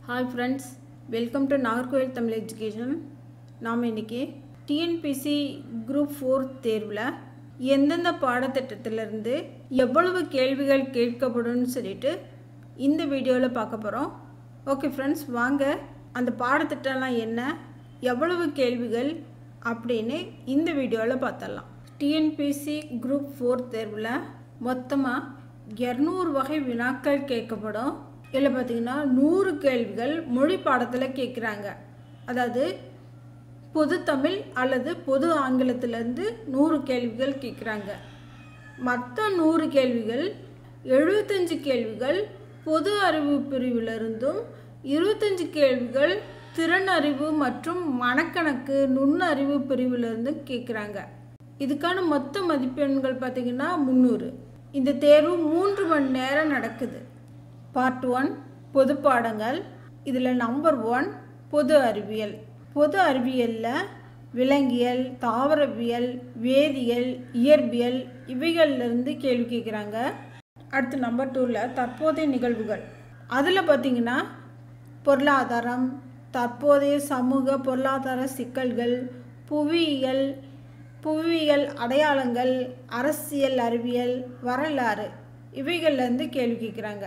hi friends welcome to Nagercoil Tamil education நாம் இன்றைக்கி TNPSC group four தேர்வில் எந்தெந்த பாடத்திட்டத்திலிருந்து எவ்வளவு கேள்விகள் கேட்கப்படும்னு சொல்லிட்டு இந்த வீடியோவில் பார்க்க போகிறோம் ஓகே ஃப்ரெண்ட்ஸ் வாங்க அந்த பாடத்திட்டம்லாம் என்ன எவ்வளவு கேள்விகள் அப்படின்னு இந்த வீடியோவில் பார்த்தரலாம் டிஎன்பிசி குரூப் ஃபோர் தேர்வில் மொத்தமாக இரநூறு வகை வினாக்கள் கேட்கப்படும் இதில் பார்த்தீங்கன்னா நூறு கேள்விகள் மொழி பாடத்தில் கேட்குறாங்க அதாவது பொது தமிழ் அல்லது பொது ஆங்கிலத்திலேருந்து நூறு கேள்விகள் கேட்குறாங்க மற்ற நூறு கேள்விகள் எழுபத்தஞ்சு கேள்விகள் பொது அறிவு பிரிவிலிருந்தும் இருபத்தஞ்சு கேள்விகள் திறன் அறிவு மற்றும் மனக்கணக்கு நுண்ணறிவு பிரிவிலிருந்தும் கேட்குறாங்க இதுக்கான மொத்த மதிப்பெண்கள் பார்த்திங்கன்னா முந்நூறு இந்த தேர்வு மூன்று மணி நேரம் நடக்குது பார்ட் ஒன் பொது பாடங்கள் இதில் நம்பர் ஒன் பொது அறிவியல் பொது அறிவியலில் விலங்கியல் தாவரவியல் வேதியியல் இயற்பியல் இவைகள்லேருந்து கேள்வி கேட்குறாங்க அடுத்து நம்பர் டூவில் தற்போதைய நிகழ்வுகள் அதில் பார்த்திங்கன்னா பொருளாதாரம் தற்போதைய சமூக பொருளாதார சிக்கல்கள் புவியியல் புவியியல் அடையாளங்கள் அரசியல் அறிவியல் வரலாறு இவைகள்லேருந்து கேள்வி கேட்குறாங்க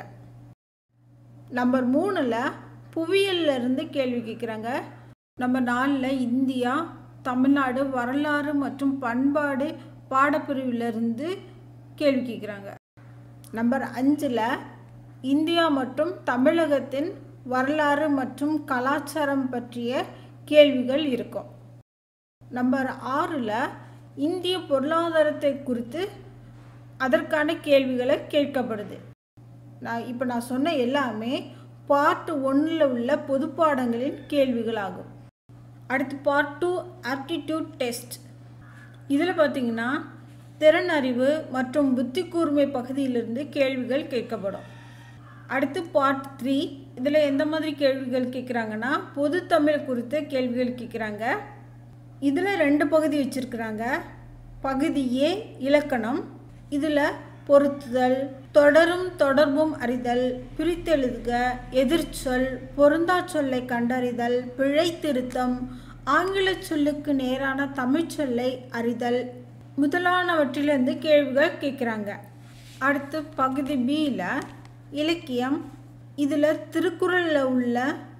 நம்பர் மூணில் புவியியல்லேருந்து கேள்வி கேட்குறாங்க நம்பர் நாலில் இந்தியா தமிழ்நாடு வரலாறு மற்றும் பண்பாடு பாடப்பிரிவிலிருந்து கேள்வி கேட்குறாங்க நம்பர் அஞ்சில் இந்தியா மற்றும் தமிழகத்தின் வரலாறு மற்றும் கலாச்சாரம் பற்றிய கேள்விகள் இருக்கும் நம்பர் ஆறில் இந்திய பொருளாதாரத்தை குறித்து அதற்கான கேள்விகளை கேட்கப்படுது நான் இப்போ நான் சொன்ன எல்லாமே பார்ட் ஒன்றில் உள்ள பொது பாடங்களின் கேள்விகளாகும் அடுத்து பார்ட் டூ ஆப்டிடியூட் டெஸ்ட் இதில் பார்த்தீங்கன்னா திறன் அறிவு மற்றும் புத்தி கூர்மை பகுதியிலிருந்து கேள்விகள் கேட்கப்படும் அடுத்து பார்ட் த்ரீ இதில் எந்த மாதிரி கேள்விகள் கேட்குறாங்கன்னா பொது தமிழ் குறித்த கேள்விகள் கேட்குறாங்க இதில் ரெண்டு பகுதி வச்சுருக்குறாங்க பகுதி ஏ இலக்கணம் இதில் பொருத்துதல் தொடரும் தொடர்பும் அறிதல் பிரித்தெழுதுக எதிர்ச்சொல் பொருந்தா சொல்லை கண்டறிதல் பிழை திருத்தம் ஆங்கில சொல்லுக்கு நேரான தமிழ் சொல்லை அறிதல் முதலானவற்றிலிருந்து கேள்விகள் கேட்குறாங்க அடுத்து பகுதி பியில் இலக்கியம் இதில் திருக்குறளில் உள்ள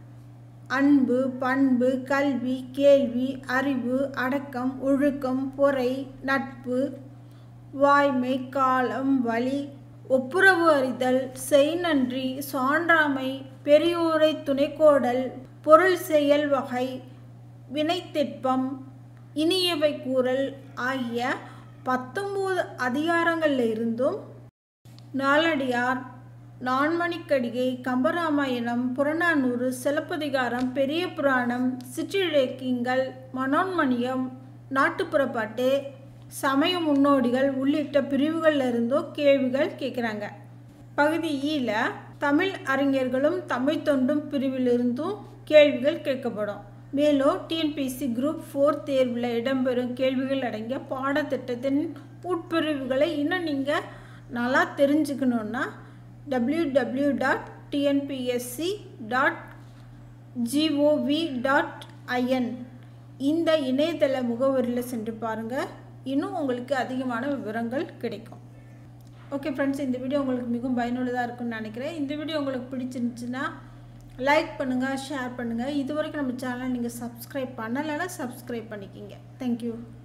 அன்பு பண்பு கல்வி கேள்வி அறிவு அடக்கம் ஒழுக்கம் பொறை நட்பு வாய்மை காலம் வழி ஒப்புரவு அறிதல் செய்நன்றி சான்றாமை பெரியோரை துணைக்கோடல் பொருள் செயல் வகை வினைத்திட்பம் இனியவை கூறல் ஆகிய பத்தொம்போது அதிகாரங்களில் இருந்தும் நாலடியார் நான்மணிக்கடிகை கம்பராமாயணம் புறநானூறு சிலப்பதிகாரம் பெரிய புராணம் சிற்றிலக்கியங்கள் மனோன்மணியம் நாட்டுப்புறப்பாட்டு சமய முன்னோடிகள் உள்ளிட்ட பிரிவுகளில் இருந்தும் கேள்விகள் கேட்குறாங்க பகுதி ஈல தமிழ் அறிஞர்களும் தமிழ் தொண்டும் பிரிவிலிருந்தும் கேள்விகள் கேட்கப்படும் மேலும் டிஎன்பிசி குரூப் ஃபோர் தேர்வில் இடம்பெறும் கேள்விகள் அடங்கிய பாடத்திட்டத்தின் உட்பிரிவுகளை இன்னும் நீங்கள் நல்லா தெரிஞ்சுக்கணுன்னா W W dot TNPSC dot GOV dot IN இந்த இணையதள முகவரியில் சென்று பாருங்கள் இன்னும் உங்களுக்கு அதிகமான விவரங்கள் கிடைக்கும் ஓகே ஃப்ரெண்ட்ஸ் இந்த வீடியோ உங்களுக்கு மிகவும் பயனுள்ளதாக இருக்கும்னு நினைக்கிறேன் இந்த வீடியோ உங்களுக்கு பிடிச்சிருந்துச்சுன்னா லைக் பண்ணுங்கள் ஷேர் பண்ணுங்கள் இது வரைக்கும் நம்ம சேனலை நீங்கள் சப்ஸ்கிரைப் பண்ணலைன்னா சப்ஸ்கிரைப் பண்ணிக்கிங்க தேங்க்யூ